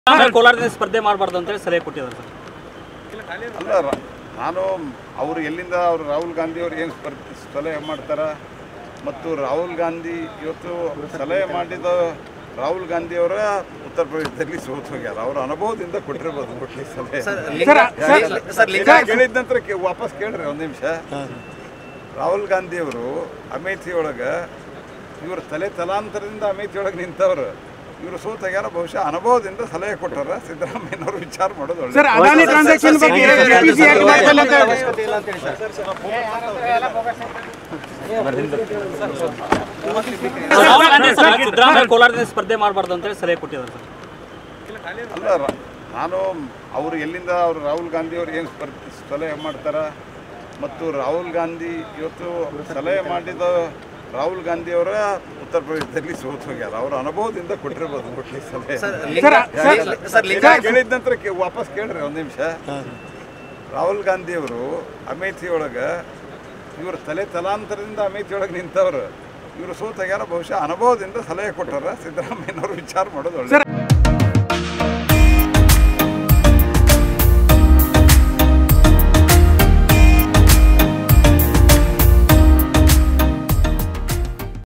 ಆಮೇಲೆ ಕೋಲಾರದಿಂದ ಸ್ಪರ್ಧೆ ಮಾಡಬಾರ್ದು ಅಂತೇಳಿ ಸಲಹೆ ಕೊಟ್ಟಿದ್ದಾರೆ ಸರ್ ಅಲ್ಲ ರ- ನಾನು ಅವರು ಎಲ್ಲಿಂದ ಅವರು ರಾಹುಲ್ ಗಾಂಧಿ ಅವ್ರು ಏನು ಸ್ಪರ್ಧೆ ಸಲಹೆ ಮಾಡ್ತಾರ ಮತ್ತು ರಾಹುಲ್ ಗಾಂಧಿ ಇವತ್ತು ಸಲಹೆ ಮಾಡಿದ ರಾಹುಲ್ ಗಾಂಧಿ ಅವರ ಉತ್ತರ ಪ್ರದೇಶದಲ್ಲಿ ಸೋತು ಹೋಗ್ಯಾರ ಅವ್ರ ಅನುಭವದಿಂದ ಕೊಟ್ಟಿರ್ಬೋದು ಕೊಟ್ಟಿ ಸಲಹೆ ಯಾಕೆ ಕೇಳಿದ ನಂತರ ಕೇ- ವಾಪಸ್ ಕೇಳ್ರಿ ಒಂದು ನಿಮಿಷ ರಾಹುಲ್ ಗಾಂಧಿ ಅವರು ಅಮೇಥಿ ಒಳಗೆ ಇವ್ರ ತಲೆ ತಲಾಂತರದಿಂದ ಅಮೇಥಿ ಒಳಗೆ ನಿಂತವ್ರು ಇವರು ಸೋತಾಗ್ಯಾರ ಬಹುಶಃ ಅನುಭವದಿಂದ ಸಲಹೆ ಕೊಟ್ಟಾರ ಸಿದ್ದರಾಮಯ್ಯನವರು ವಿಚಾರ ಮಾಡೋದು ಒಳ್ಳೆದು. ಸರ್ ಅದಾನಿ ಟ್ರಾನ್ಸಾಕ್ಷನ್ ಬಗ್ಗೆ ಬಿಜೆಪಿ ಯಾಕೆ ಮಾಡ್ತಿಲ್ಲ ಅಂತ ಹೇಳಿ? ರಾಹುಲ್ ಗಾಂಧಿ ಸರ್ ಸಿದ್ದರಾಮಯ್ಯ ಕೋಲಾರದಿಂದ ಸ್ಪರ್ಧೆ ಮಾಡಬಾರ್ದು ಅಂತೇಳಿ ಸಲಹೆ ಕೊಟ್ಟಿದ್ದಾರೆ ಸರ್ ಅಲ್ಲ ರ- ನಾನು ಅವರು ಎಲ್ಲಿಂದ ಅವರು ರಾಹುಲ್ ಗಾಂಧಿ ಅವ್ರು ಏನು ಸ್ಪರ್ಧೆ ಸಲಹೆ ಮಾಡ್ತಾರ ಮತ್ತು ರಾಹುಲ್ ಗಾಂಧಿ ಇವತ್ತು ಸಲಹೆ ಮಾಡಿದ ರಾಹುಲ್ ಗಾಂಧಿ ಅವರ ಉತ್ತರ ಪ್ರದೇಶದಲ್ಲಿ ಸೋತು ಹೋಗ್ಯಾರ ಅವ್ರ ಅನುಭವದಿಂದ ಕೊಟ್ಟಿರ್ಬೋದು ಕೊಟ್ಟಿ ಸಲಹೆ ಯಾಕೆ ಕೇಳಿದ ನಂತರ ಕೇ- ವಾಪಸ್ ಕೇಳ್ರಿ ಒಂದು ನಿಮಿಷ ರಾಹುಲ್ ಗಾಂಧಿ ಅವರು ಅಮೇಥಿ ಒಳಗೆ ಇವ್ರ ತಲೆ ತಲಾಂತರದಿಂದ ಅಮೇಥಿ ಒಳಗೆ ನಿಂತವ್ರು ಇವರು ಸೋತಾಗ್ಯಾರ ಬಹುಶಃ ಅನುಭವದಿಂದ ಸಲಹೆ ಕೊಟ್ಟಾರ ಸಿದ್ದರಾಮಯ್ಯನವರು ವಿಚಾರ ಮಾಡೋದು ಒಳ್ಳೆದು. ಸರ್